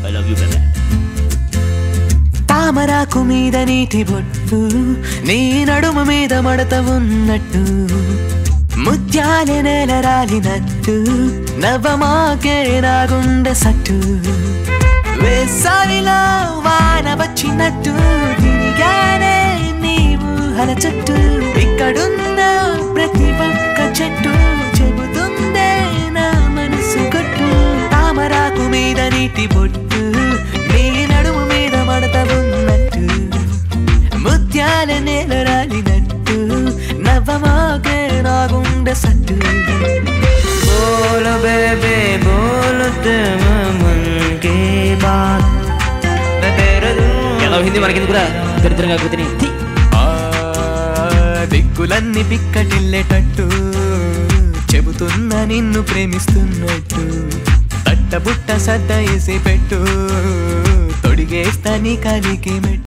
I love you baby తామరాకు మీద నీటి బొట్టు నీ నడుము మీద మడత ఉన్నట్టు ముత్యాల నేల రాలినట్టు నవ్వమాకే నా గుండె సట్టు వేసారిలో వాన వచ్చినట్టు తిరిగానే నీవు హల చుట్టూ ఇక్కడున్న ప్రతి ఒక్క చెట్టు చెబుతుందే నా మనసు కొట్టు తామరాకు మీద నీటి బొట్టు నీ నడుము మీద మడత ఉన్నట్టు ముత్యాల నేల రాలినట్టు నవ్వమాకే నా గుండె సట్టు बोल बेबे बोल तुम मन की बात मैं तेरे दूं ఎలా హిందీ మనకి కూడా దరిద్రంగా కూతుని ఆ, దిక్కులన్నీ పిక్కటిల్లేటట్టు చెబుతున్నా నిన్ను ప్రేమిస్తున్నట్టు తట్టబుట్ట సద్ద వేసి పెట్టు తొడిగేస్తా నీ కలికి మెట్టు